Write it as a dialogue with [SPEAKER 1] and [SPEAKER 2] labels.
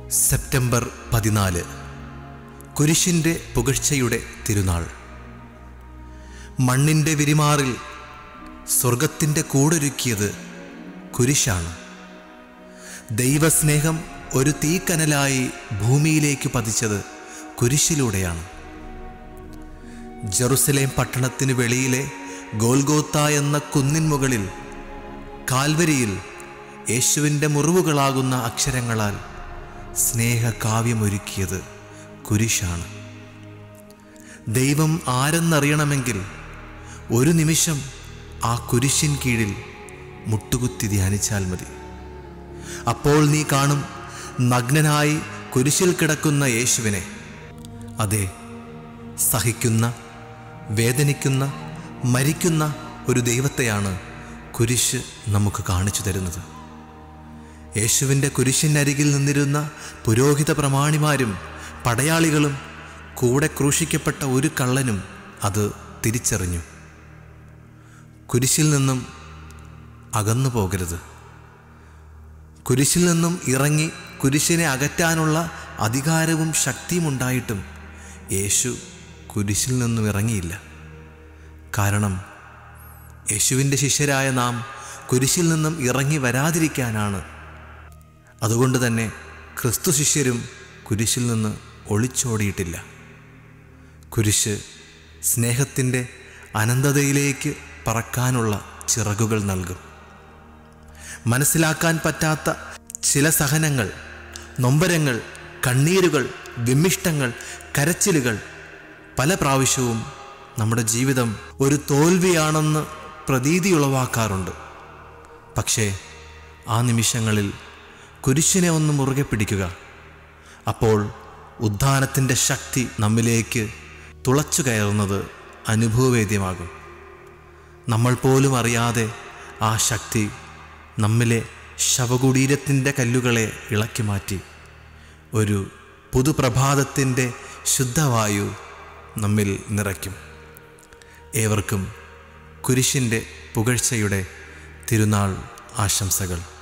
[SPEAKER 1] September പതിനാല് കുരിശിൻ്റെ പുകഴ്ചയുടെ തിരുനാൾ മണ്ണിൻ്റെ വിരിമാറിൽ സ്വർഗത്തിൻ്റെ കൂടൊരുക്കിയത് കുരിശാണ് ദൈവസ്നേഹം ഒരു തീക്കനലായി ഭൂമിയിലേക്ക് പതിച്ചത് കുരിശിലൂടെയാണ് ജെറുസലേം പട്ടണത്തിന് വെളിയിലെ ഗോൽഗോത്ത എന്ന കുന്നിൻ മുകളിൽ കാൽവരിയിൽ യേശുവിൻ്റെ മുറിവുകളാകുന്ന അക്ഷരങ്ങളാൽ സ്നേഹകാവ്യമൊരുക്കിയത് കുരിശാണ് ദൈവം ആരെന്നറിയണമെങ്കിൽ ഒരു നിമിഷം ആ കുരിശിൻ കീഴിൽ മുട്ടുകുത്തി ധ്യാനിച്ചാൽ മതി അപ്പോൾ നീ കാണും നഗ്നനായി കുരിശിൽ കിടക്കുന്ന യേശുവിനെ അതെ സഹിക്കുന്ന വേദനിക്കുന്ന മരിക്കുന്ന ഒരു ദൈവത്തെയാണ് കുരിശ് നമുക്ക് കാണിച്ചു തരുന്നത് യേശുവിൻ്റെ കുരിശിനരികിൽ നിന്നിരുന്ന പുരോഹിത പ്രമാണിമാരും പടയാളികളും കൂടെ ക്രൂശിക്കപ്പെട്ട ഒരു കള്ളനും അത് തിരിച്ചറിഞ്ഞു കുരിശിൽ നിന്നും അകന്നു പോകരുത് കുരിശിൽ നിന്നും ഇറങ്ങി കുരിശിനെ അകറ്റാനുള്ള അധികാരവും ശക്തിയും ഉണ്ടായിട്ടും യേശു കുരിശിൽ നിന്നും ഇറങ്ങിയില്ല കാരണം യേശുവിൻ്റെ ശിഷ്യരായ നാം കുരിശിൽ നിന്നും ഇറങ്ങി വരാതിരിക്കാനാണ് അതുകൊണ്ട് തന്നെ ക്രിസ്തു ശിഷ്യരും കുരിശിൽ നിന്ന് ഒളിച്ചോടിയിട്ടില്ല കുരിശ് സ്നേഹത്തിൻ്റെ അനന്തതയിലേക്ക് പറക്കാനുള്ള ചിറകുകൾ നൽകും മനസ്സിലാക്കാൻ പറ്റാത്ത ചില സഹനങ്ങൾ നൊമ്പരങ്ങൾ കണ്ണീരുകൾ വിമിഷ്ടങ്ങൾ കരച്ചിലുകൾ പല പ്രാവശ്യവും നമ്മുടെ ജീവിതം ഒരു തോൽവിയാണെന്ന് പ്രതീതി ഉളവാക്കാറുണ്ട് പക്ഷേ ആ നിമിഷങ്ങളിൽ കുരിശിനെ ഒന്ന് മുറുകെ പിടിക്കുക അപ്പോൾ ഉദ്ധാനത്തിൻ്റെ ശക്തി നമ്മിലേക്ക് തുളച്ചു കയറുന്നത് അനുഭവവേദ്യമാകും നമ്മൾ പോലും അറിയാതെ ആ ശക്തി നമ്മിലെ ശവകുടീരത്തിൻ്റെ കല്ലുകളെ ഇളക്കി മാറ്റി ഒരു പുതുപ്രഭാതത്തിൻ്റെ ശുദ്ധവായു നമ്മിൽ നിറയ്ക്കും ഏവർക്കും കുരിശിൻ്റെ പുകഴ്ചയുടെ തിരുനാൾ ആശംസകൾ